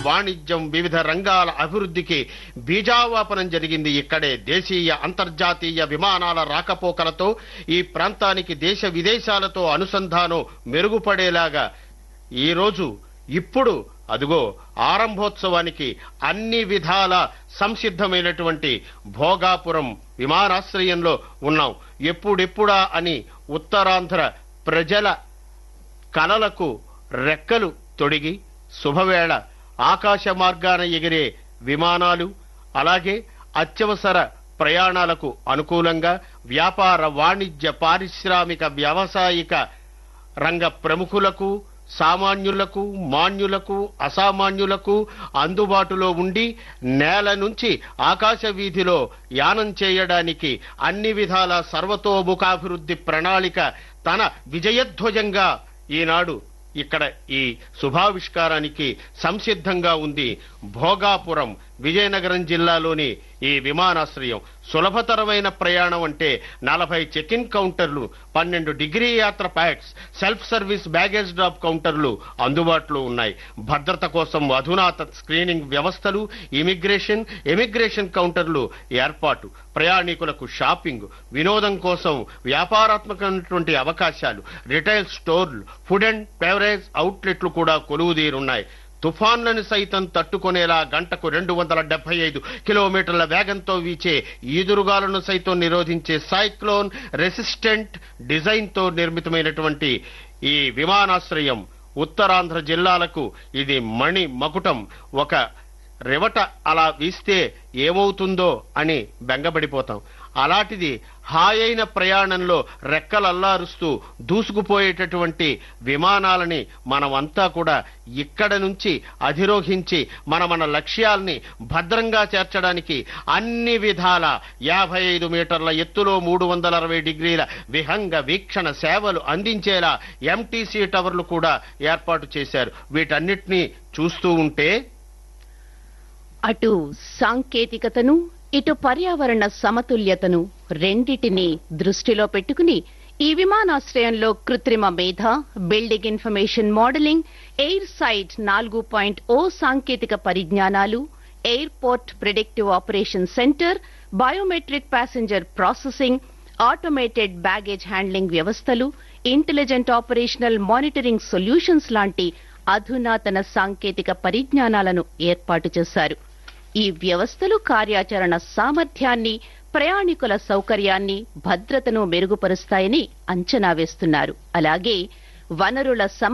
వాణిజ్యం వివిధ రంగాల అభివృద్ధికి బీజావాపనం జరిగింది ఇక్కడే దేశీయ అంతర్జాతీయ విమానాల రాకపోకలతో ఈ ప్రాంతానికి దేశ విదేశాలతో అనుసంధానం మెరుగుపడేలాగా ఈ రోజు ఇప్పుడు అదిగో ఆరంభోత్సవానికి అన్ని విధాల సంసిద్ధమైనటువంటి భోగాపురం విమానాశ్రయంలో ఉన్నాం ఎప్పుడెప్పుడా అని ఉత్తరాంధ్ర ప్రజల కలలకు రెక్కలు తొడిగి శుభవేళ ఆకాశ మార్గాన ఎగిరే విమానాలు అలాగే అత్యవసర ప్రయాణాలకు అనుకూలంగా వ్యాపార వాణిజ్య పారిశ్రామిక వ్యావసాయిక రంగ ప్రముఖులకు సామాన్యులకు మాన్యులకు అసామాన్యులకు అందుబాటులో ఉండి నేల నుంచి ఆకాశ వీధిలో యానం చేయడానికి అన్ని విధాల సర్వతోముఖాభివృద్ధి ప్రణాళిక తన విజయధ్వజంగా ఈనాడు ఇక్కడ ఈ శుభావిష్కారానికి సంసిద్ధంగా ఉంది భోగాపురం విజయనగరం జిల్లాలోని ఈ విమానాశ్రయం సులభతరమైన ప్రయాణం అంటే నలభై చెక్ ఇన్ కౌంటర్లు పన్నెండు డిగ్రీ యాత్ర ప్యాక్స్ సెల్ఫ్ సర్వీస్ బ్యాగేజ్ డ్రాప్ కౌంటర్లు అందుబాటులో ఉన్నాయి భద్రత కోసం అధునాత స్క్రీనింగ్ వ్యవస్థలు ఇమిగ్రేషన్ ఎమిగ్రేషన్ కౌంటర్లు ఏర్పాటు ప్రయాణికులకు షాపింగ్ వినోదం కోసం వ్యాపారాత్మకమైనటువంటి అవకాశాలు రిటైల్ స్టోర్లు ఫుడ్ అండ్ బెవరేజ్ అవుట్లెట్లు కూడా కొలువుదీరున్నాయి తుఫాన్లను సైతం తట్టుకునేలా గంటకు రెండు వందల డెబ్బై ఐదు కిలోమీటర్ల వేగంతో వీచే ఈదురుగాలను సైతం నిరోధించే సైక్లోన్ రెసిస్టెంట్ డిజైన్ తో నిర్మితమైనటువంటి ఈ విమానాశ్రయం ఉత్తరాంధ్ర జిల్లాలకు ఇది మణి మకుటం ఒక రివట అలా వీస్తే ఏమవుతుందో అని బెంగపడిపోతాం అలాంటిది హాయైన ప్రయాణంలో రెక్కలల్లారుస్తూ దూసుకుపోయేటటువంటి విమానాలని మనమంతా కూడా ఇక్కడ నుంచి అధిరోహించి మన మన లక్ష్యాల్ని భద్రంగా చేర్చడానికి అన్ని విధాల యాభై ఐదు మీటర్ల ఎత్తులో మూడు వందల అరవై డిగ్రీల విహంగ వీక్షణ సేవలు అందించేలా ఎంటీసీ టవర్లు కూడా ఏర్పాటు చేశారు వీటన్నిటినీ చూస్తూ ఉంటే అటు సాంకేతికతను ఇటు పర్యావరణ సమతుల్యతను రెండిటిని దృష్టిలో పెట్టుకుని ఈ విమానాశ్రయంలో కృత్రిమ మేధ building information modelling air sight నాలుగు పాయింట్ ఓ సాంకేతిక పరిజ్ఞానాలు airport predictive operation centre biometric passenger processing automated baggage handling వ్యవస్థలు ఇంటెలిజెంట్ ఆపరేషనల్ మానిటరింగ్ సొల్యూషన్స్ లాంటి అధునాతన సాంకేతిక పరిజ్ఞానాలను ఏర్పాటు చేశారు ఈ వ్యవస్థలు కార్యాచరణ సామర్థ్యాన్ని ప్రయాణికుల సౌకర్యాన్ని భద్రతను మెరుగుపరుస్తాయని అంచనా వేస్తున్నారు అలాగే వనరుల సమ